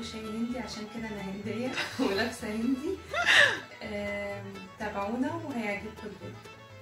شاي هندي عشان كده انا هنديه ولابسه هندي آم، تابعونا وهيعجبكم الفيديو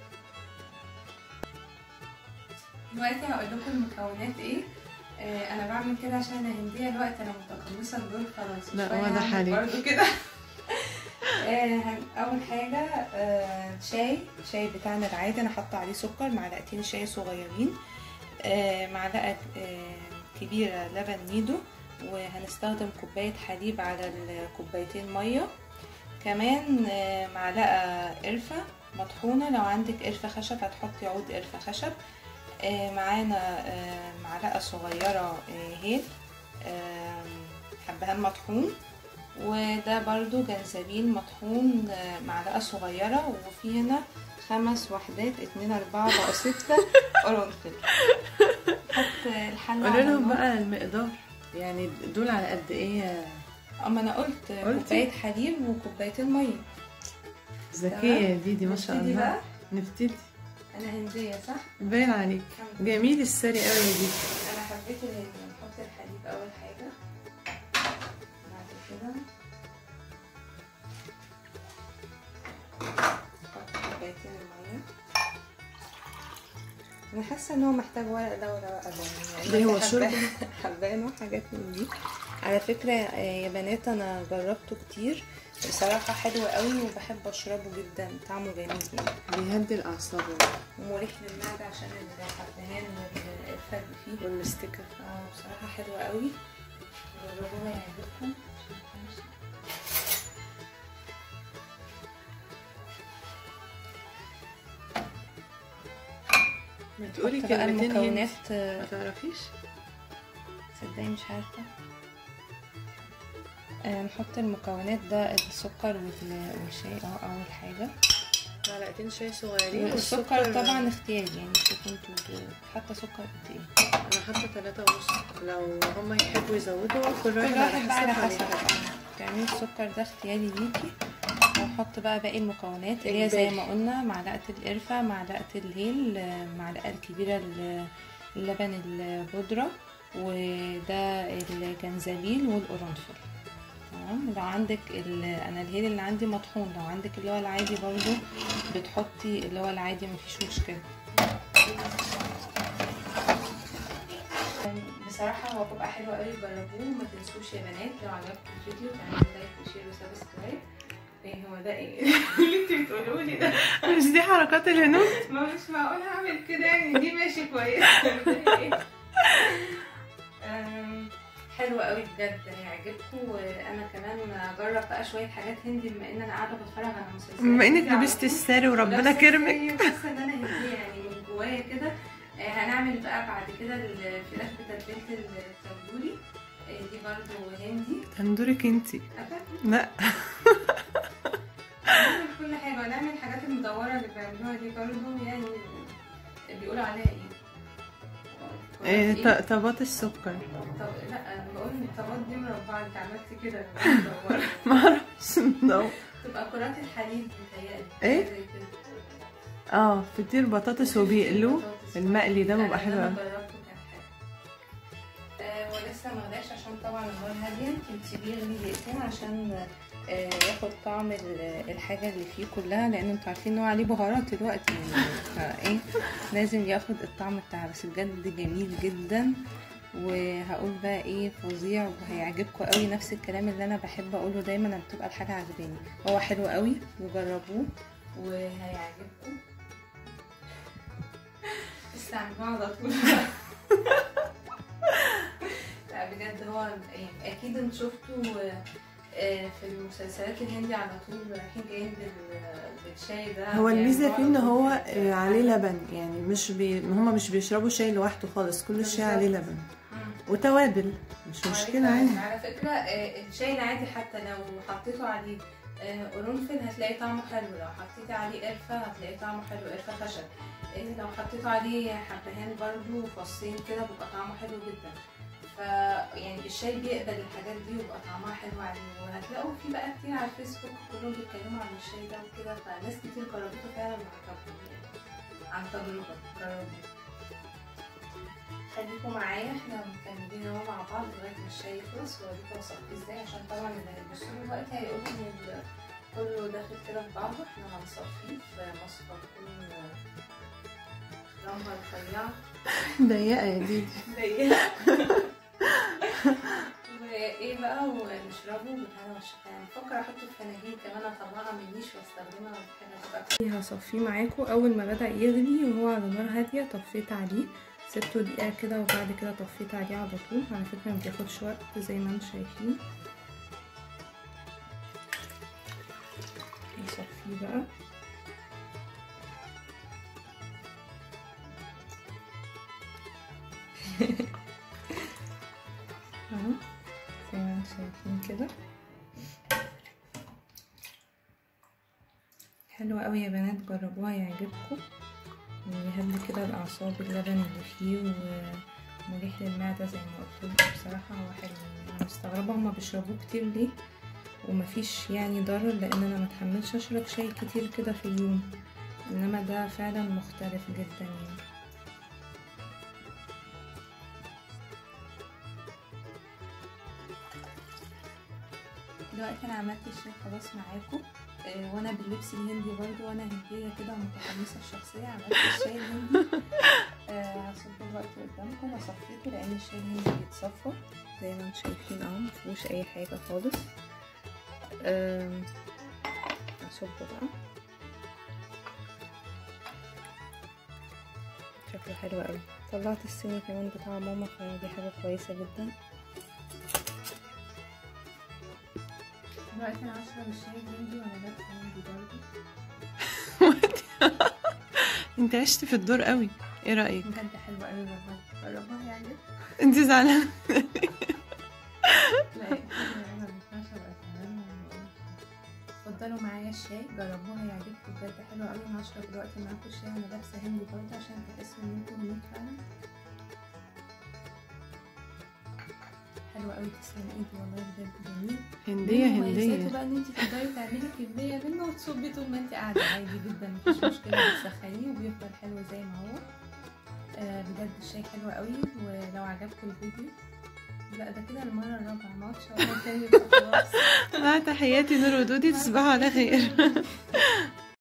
دلوقتي هقول لكم المكونات ايه آه، انا بعمل كده عشان انا هنديه الوقت انا متقمصه الدور خلاص لا، شوية واضح هعمل عليك. برضو كده آه، هن- اول حاجه آه، شاي شاي بتاعنا العادي انا حاطه عليه سكر معلقتين شاي صغيرين آه، معلقه آه، كبيره لبن نيدو وهنستخدم كوبايه حليب على الكوبايتين ميه كمان آه، معلقه قرفه مطحونه لو عندك قرفه خشب هتحطي عود قرفه خشب آه، معانا آه، معلقه صغيره آه، هيل آه، حبهان مطحون وده برضو جنزبيل مطحون آه، معلقة صغيرة وفي هنا خمس وحدات اتنين اربعة بقوا ستة قرنفل حط الحلة قولي على لهم النار. بقى المقدار يعني دول على قد ايه اما انا قلت قلتي؟ كوباية حليب وكوبايتين مية ذكية يا ديدي ما شاء نبتدي الله بقى نبتدي انا هندية صح؟ باين عليك الحمد لله. جميل السري قوي يا ديدي انا حبيت الهند نحط الحليب اول حاجة بعد كده نحط كوبايتين المية انا حاسه ان هو محتاج ورق ده وورق ده يعني ليه هو حبة- شرب؟ حبان وحاجات من دي على فكره يا بنات انا جربته كتير بصراحه حلو قوي وبحب اشربه جدا طعمه جميل يعني بيهدي الاعصاب ومريح للمعده عشان الحبهان والقرفه اللي فيه والمستكة اه بصراحه حلو قوي جربوها يعجبكم ما تقولي حط بقى كلمتين هندي المكونات ما تعرفيش تصدقي مش عارفة آه، نحط المكونات ده السكر وال- والشاي اه اول حاجة معلقتين شاي صغيرين والسكر طبعا اختياري يعني شوفوا انتوا حاطة سكر قد ايه انا حاطه ثلاثة ونص لو هم يحبوا يزودوا كل كل واحد واحد بقى على حسب حسب حالته. تعملي السكر ده اختياري ليكي ونحط بقى باقي المكونات اللي هي زي ما قلنا معلقة القرفة معلقة الهيل آه، معلقة الكبيرة ال- اللبن البودرة وده الجنزبيل والقرنفل تمام لو عندك ال... انا الهيل اللي عندي مطحون لو عندك اللي هو العادي برضو بتحطي اللي هو العادي مفيش مشكلة بصراحة هو بيبقى حلو قوي جربوه وما تنسوش يا بنات لو عجبكم الفيديو تعملوا لايك وشير وسبسكرايب ايه هو ده ايه اللي انت بتقولوا لي ده مش دي حركات الهنود ما مش معقول هعمل كده يعني دي ماشي كويس أم، حلو قوي بجد هيعجبكم وانا كمان اجرب بقى شويه حاجات هندي بما ان انا قاعده بتفرج على مسلسلات بما انك هندي على لبست طول. الساري وربنا ولابسة كرمك الساري وحاسه ان انا هنديه يعني من جوايا كده آه، هنعمل بقى بعد كده الفراخ بتتبيله التندوري آه، دي برضو هندي تندورك انتي أكل. لا هنعمل كل حاجه ونعمل الحاجات المدوره اللي بيعملوها دي برضو يعني بيقولوا عليها ايه إيه، إيه؟ ط- طبات السكر طب لا انا بقول ان الطبقات دي مربعه انت عملت كده مدوره ما اعرفش no. تبقى كرات الحليب بتهيألي إيه؟ زي كده. اه فطير بطاطس وبيقلوه بطاطس. المقلي ده بيبقى أنا حلو لما قوي جربته كان حلو آه، ولسه ما غلاش عشان طبعا النار هاديه انت تسيبيه يغلي دقيقتين عشان آه، ياخد طعم ال- الحاجه اللي فيه كلها لان انتوا عارفين ان هو عليه بهارات دلوقتي يعني فايه لازم ياخد الطعم بتاعه بس بجد جميل جدا وهقول بقى ايه فظيع وهيعجبكم قوي نفس الكلام اللي انا بحب اقوله دايما لما بتبقى الحاجه عجباني هو حلو قوي وجربوه وهيعجبكم استعملوه على طول لا بجد هو يعني اكيد انتوا شفتوا آه، في المسلسلات الهندي على طول رايحين جايين بال- بالشاي ده هو الميزه فيه ان بيعملوه هو على طول. آه، عليه لبن يعني مش بي... هما مش بيشربوا شاي لوحده خالص كل الشاي عليه لبن مم. وتوابل مش مشكله عادي على فكرة آه، الشاي العادي حتى لو حطيته عليه آه، قرنفل هتلاقي طعمه حلو لو حطيتي عليه قرفة هتلاقي طعمه حلو قرفة خشب آه، لو حطيته عليه حبهان برضو فصين كده بيبقى طعمه حلو جدا ف يعني الشاي بيقبل الحاجات دي ويبقى طعمها حلو عليه وهتلاقوا في بقى كتير على الفيسبوك كلهم بيتكلموا عن الشاي ده وكده فناس كتير جربته فعلا وعجبهم يعني عن تجربة جربوا خليكم معايا احنا مكملين اهو مع بعض لغايه ما الشاي يخلص واوريكم اصفيه ازاي عشان طبعا اللي هيبصوا له دلوقتي هيقولوا ان ال- كله داخل كده في بعضه احنا هنصفيه في مصفى تكون لمبه رفيعه ضيقه يا ديدي ضيقه وايه بقى ونشربه بالهنا والشفا بفكر احطه في فناجين كمان اطلعها من النيش واستخدمها في حاجه تبقى هصفيه معاكم اول ما بدا يغلي وهو على نار هاديه طفيت عليه سبته دقيقه كده وبعد كده طفيت عليه على طول على فكره ما بياخدش وقت زي ما انتم شايفين نصفيه بقى اهو زي ما انتم شايفين كده حلو قوي يا بنات جربوها يعجبكم ويهدي كده الاعصاب اللبن اللي فيه ومريح للمعده زي ما قلت لكم بصراحه هو حلو انا مستغربه هما بيشربوه كتير ليه ومفيش يعني ضرر لان انا متحملش اشرب شاي كتير كده في اليوم انما ده فعلا مختلف جدا يعني دلوقتي انا عملت الشاي خلاص معاكم آه، وانا باللبس الهندي برضو وانا هنديه كده ومتحمسه الشخصيه عملت الشاي الهندي آه، هصبه دلوقتي قدامكم انا صفيته لان الشاي الهندي بيتصفى زي ما انتم شايفين اهو مفيهوش اي حاجه خالص آم، هصبه بقى شكله حلو قوي طلعت الصيني كمان بتاع ماما فدي حاجه كويسه جدا دلوقتي انا هشرب الشاي الهندي وانا لابسه هندي برضه انت عشت في الدور قوي ايه رايك بجد حلو قوي والله جربوها يعني انت زعلانه لا انا مش هشرب اتفضلوا معايا الشاي جربوها يعجبكم بجد حلو قوي انا هشرب دلوقتي معاكم الشاي وانا لابسه هندي برضه عشان تحسوا ان انتوا هنود فعلا حلو قوي تسلم ايدي والله بجد جميل هنديه مميزاته هنديه بقى ان انت تقدري تعملي كميه منه وتصبي طول ما انت قاعده عادي جدا مفيش مشكله بتسخنيه وبيفضل حلو زي ما هو آه بجد الشاي حلو قوي ولو عجبكم الفيديو لا ده كده المره الرابعه ما عادش اقول تاني يبقى خلاص مع تحياتي نور ودودي تصبحوا على خير